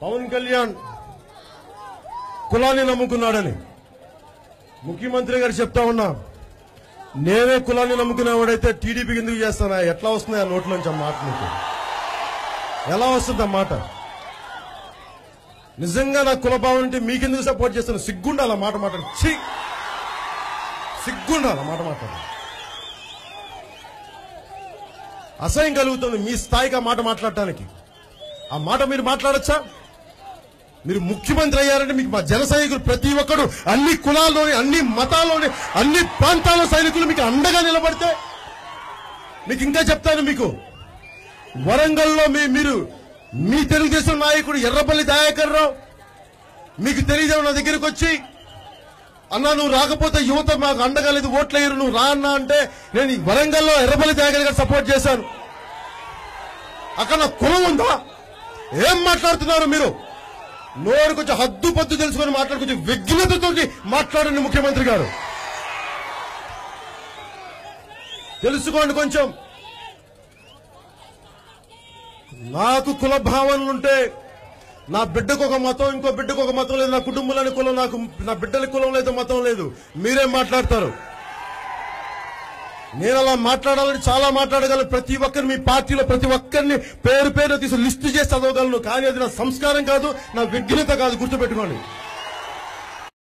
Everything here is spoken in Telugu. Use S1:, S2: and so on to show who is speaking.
S1: పవన్ కళ్యాణ్ కులాన్ని నమ్ముకున్నాడని ముఖ్యమంత్రి గారు చెప్తా ఉన్నా నేనే కులాన్ని నమ్ముకునేవాడైతే టీడీపీకి ఎందుకు చేస్తానా ఎట్లా వస్తుంది ఆ నోట్ల నుంచి ఆ మాట నీకు ఎలా వస్తుంది ఆ మాట నిజంగా నా కుల భావం అంటే మీకెందుకు సపోర్ట్ చేస్తాను సిగ్గుండాలి ఆ మాట మాట్లాడు ఛీ సిగ్గుండాలి ఆ మాట మాట్లాడు అసహ్యం కలుగుతుంది మీ స్థాయికి ఆ మాట మాట్లాడటానికి ఆ మాట మీరు మాట్లాడచ్చా మీరు ముఖ్యమంత్రి అయ్యారంటే మీకు మా జన సైనికులు ప్రతి ఒక్కరు అన్ని కులాల్లోని అన్ని మతాల్లోని అన్ని ప్రాంతాల సైనికులు మీకు అండగా నిలబడితే మీకు ఇంకా చెప్తాను మీకు వరంగల్లో మీ మీరు మీ తెలుగుదేశం నాయకుడు ఎర్రపల్లి దయాకర్ రావు మీకు తెలియదు నా దగ్గరికి వచ్చి అన్నా నువ్వు రాకపోతే యువత మాకు అండగా లేదు ఓట్లేయరు నువ్వు రా అన్నా అంటే నేను ఈ వరంగల్లో ఎర్రపల్లి దయాకర్ గారు సపోర్ట్ చేశాను అక్కడ నా కులం ఉందా ఏం మాట్లాడుతున్నారు మీరు నోరు కొంచెం హద్దు పద్దు తెలుసుకొని మాట్లాడు కొంచెం విఘ్నతతో మాట్లాడండి ముఖ్యమంత్రి గారు తెలుసుకోండి కొంచెం నాకు కుల భావనలుంటే నా బిడ్డకు ఒక మతం ఇంకో బిడ్డకు ఒక మతం లేదు నా కుటుంబంలోని కులం నాకు నా బిడ్డల కులం లేదు మతం లేదు మీరేం మాట్లాడతారు నేను అలా మాట్లాడాలని చాలా మాట్లాడగలను ప్రతి ఒక్కరిని మీ పార్టీలో ప్రతి ఒక్కరిని పేరు పేరు తీసి లిస్టు చేసి చదవగలను కానీ అది నా సంస్కారం కాదు నా విఘ్నత కాదు గుర్తుపెట్టుకోండి